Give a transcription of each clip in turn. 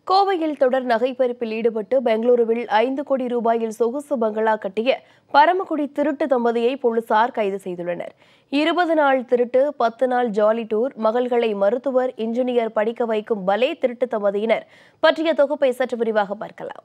கோவையில் தொடர் நகைப்பறிப்பில் ஈடுபட்டு பெங்களூருவில் ஐந்து கோடி ரூபாயில் சொகுசு பங்களா கட்டிய பரமக்குடி திருட்டு தம்பதியை போலீசார் கைது செய்துள்ளனர் இருபது நாள் திருட்டு பத்து நாள் ஜாலி டூர் மகள்களை மருத்துவர் இன்ஜினியர் படிக்க வைக்கும் பலே திருட்டு தம்பதியினர் பற்றிய தொகுப்பை சற்று விரிவாக பார்க்கலாம்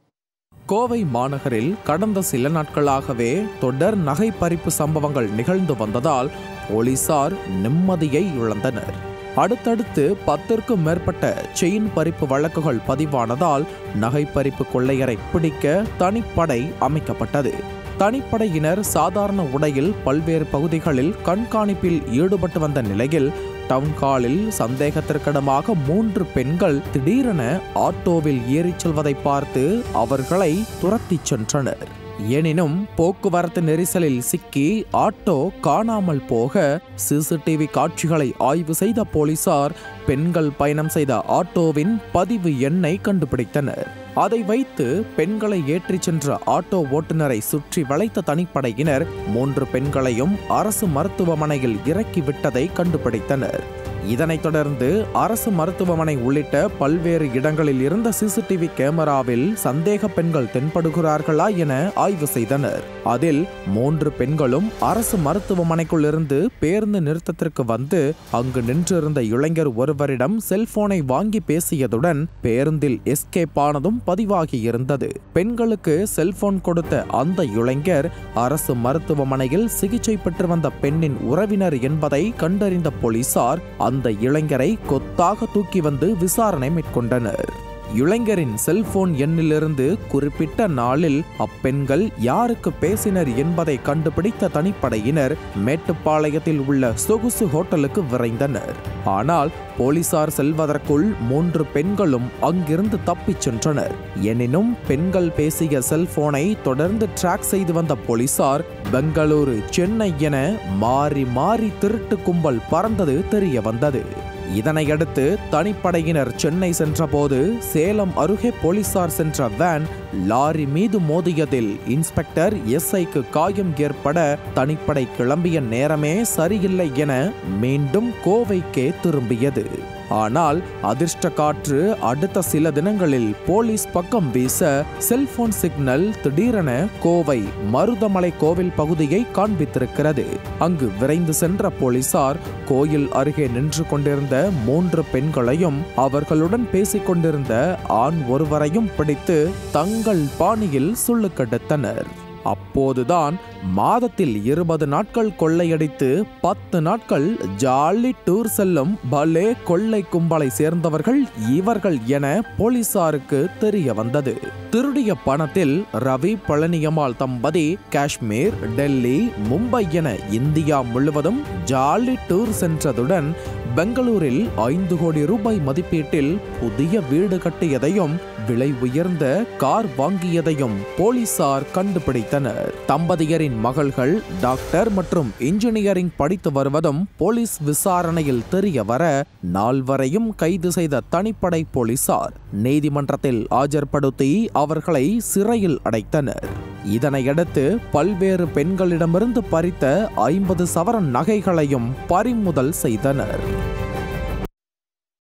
கோவை மாநகரில் கடந்த சில நாட்களாகவே தொடர் நகை பறிப்பு சம்பவங்கள் நிகழ்ந்து வந்ததால் போலீசார் நிம்மதியை இழந்தனர் அடுத்தடுத்து பத்திற்கும் மேற்பட்ட செயின் பறிப்பு வழக்குகள் பதிவானதால் நகை பறிப்பு கொள்ளையரை பிடிக்க தனிப்படை அமைக்கப்பட்டது தனிப்படையினர் சாதாரண உடையில் பல்வேறு பகுதிகளில் கண்காணிப்பில் ஈடுபட்டு வந்த நிலையில் டவுன் ஹாலில் சந்தேகத்திற்கிடமாக மூன்று பெண்கள் திடீரென ஆட்டோவில் ஏறிச் செல்வதை பார்த்து அவர்களை துரத்திச் சென்றனர் எனினும் போக்குவரத்து நெரிசலில் சிக்கி ஆட்டோ காணாமல் போக சிசிடிவி காட்சிகளை ஆய்வு செய்த போலீசார் பெண்கள் பயணம் செய்த ஆட்டோவின் பதிவு எண்ணை கண்டுபிடித்தனர் அதை வைத்து பெண்களை ஏற்றிச் சென்ற ஆட்டோ ஓட்டுநரை சுற்றி வளைத்த தனிப்படையினர் மூன்று பெண்களையும் அரசு மருத்துவமனையில் இறக்கிவிட்டதை கண்டுபிடித்தனர் இதனைத் தொடர்ந்து அரசு மருத்துவமனை உள்ளிட்ட பல்வேறு இடங்களில் இருந்த சிசிடிவி கேமராவில் சந்தேக பெண்கள் தென்படுகிறார்களா என ஆய்வு செய்தனர் அதில் மூன்று பெண்களும் அரசு மருத்துவமனைக்குள் இருந்து பேருந்து நிறுத்தத்திற்கு வந்து அங்கு நின்றிருந்த இளைஞர் ஒருவரிடம் செல்போனை வாங்கி பேசியதுடன் பேருந்தில் எஸ்கேப் ஆனதும் பதிவாகி இருந்தது பெண்களுக்கு செல்போன் கொடுத்த அந்த இளைஞர் அரசு மருத்துவமனையில் சிகிச்சை பெற்று வந்த பெண்ணின் உறவினர் என்பதை கண்டறிந்த போலீசார் அந்த இளைஞரை கொத்தாக தூக்கி வந்து விசாரணை மேற்கொண்டனர் இளைஞரின் செல்போன் எண்ணிலிருந்து குறிப்பிட்ட நாளில் அப்பெண்கள் யாருக்கு பேசினர் என்பதை கண்டுபிடித்த தனிப்படையினர் மேட்டுப்பாளையத்தில் உள்ள சொகுசு ஹோட்டலுக்கு விரைந்தனர் ஆனால் போலீசார் செல்வதற்குள் மூன்று பெண்களும் அங்கிருந்து தப்பிச் சென்றனர் எனினும் பெண்கள் பேசிய செல்போனை தொடர்ந்து டிராக் செய்து வந்த போலீசார் பெங்களூரு சென்னை என மாறி மாறி திருட்டு கும்பல் பறந்தது தெரிய வந்தது இதனையடுத்து தனிப்படையினர் சென்னை சென்றபோது சேலம் அருகே போலீசார் சென்ற வேன் லாரி மீது மோதியதில் இன்ஸ்பெக்டர் எஸ்ஐக்கு காயம் ஏற்பட தனிப்படை கிளம்பிய நேரமே சரியில்லை என மீண்டும் கோவைக்கே திரும்பியது ஆனால் அதிர்ஷ்ட காற்று அடுத்த சில தினங்களில் போலீஸ் பக்கம் வீச செல்போன் சிக்னல் திடீரென கோவை மருதமலை கோவில் பகுதியை காண்பித்திருக்கிறது அங்கு விரைந்து சென்ற போலீசார் கோயில் அருகே நின்று கொண்டிருந்த மூன்று பெண்களையும் அவர்களுடன் பேசிக் கொண்டிருந்த ஆண் ஒருவரையும் பிடித்து தங்கள் பாணியில் சுள்ளுக்கெடுத்தனர் அப்போதுதான் மாதத்தில் இருபது நாட்கள் கொள்ளையடித்து பத்து நாட்கள் ஜாலி டூர் செல்லும் பலே கொள்ளை கும்பலை சேர்ந்தவர்கள் இவர்கள் என போலீசாருக்கு தெரிய வந்தது திருடிய பணத்தில் ரவி பழனியம்மாள் தம்பதி காஷ்மீர் டெல்லி மும்பை என இந்தியா முழுவதும் ஜாலி டூர் சென்றதுடன் பெங்களூரில் ஐந்து கோடி ரூபாய் மதிப்பீட்டில் புதிய வீடு கட்டியதையும் விலை உயர்ந்த கார் வாங்கியதையும் போலீசார் கண்டுபிடித்தனர் தம்பதியரின் மகள்கள் டாக்டர் மற்றும் இன்ஜினியரிங் படித்து வருவதும் போலீஸ் விசாரணையில் தெரிய வர நால்வரையும் கைது செய்த தனிப்படை போலீசார் நீதிமன்றத்தில் ஆஜர்படுத்தி அவர்களை சிறையில் அடைத்தனர் இதனையடுத்து பல்வேறு பெண்களிடமிருந்து பறித்த ஐம்பது சவரன் நகைகளையும் பறிமுதல் செய்தனர்